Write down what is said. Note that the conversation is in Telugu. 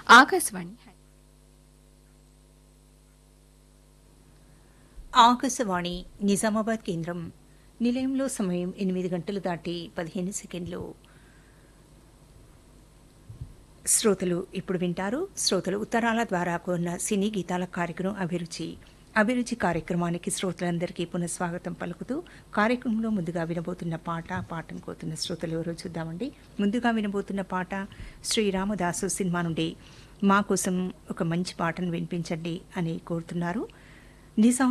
ఆకాశవాణి ఆకాశవాణి నిజామాబాద్ కేంద్రం నిలయంలో సమయం ఎనిమిది గంటలు దాటి పదిహేను సెకండ్లు శ్రోతలు ఇప్పుడు వింటారు శ్రోతలు ఉత్తరాల ద్వారా కోరిన సినీ గీతాల కార్యక్రమం అభిరుచి అభిరుచి కార్యక్రమానికి శ్రోతలందరికీ పునఃస్వాగతం పలుకుతూ కార్యక్రమంలో ముందుగా వినబోతున్న పాట పాటను కోరుతున్న శ్రోతలు ఎవరో చూద్దామండి ముందుగా వినబోతున్న పాట శ్రీరామదాసు సినిమా నుండి మా కోసం ఒక మంచి పాటను వినిపించండి అని కోరుతున్నారు నిజాం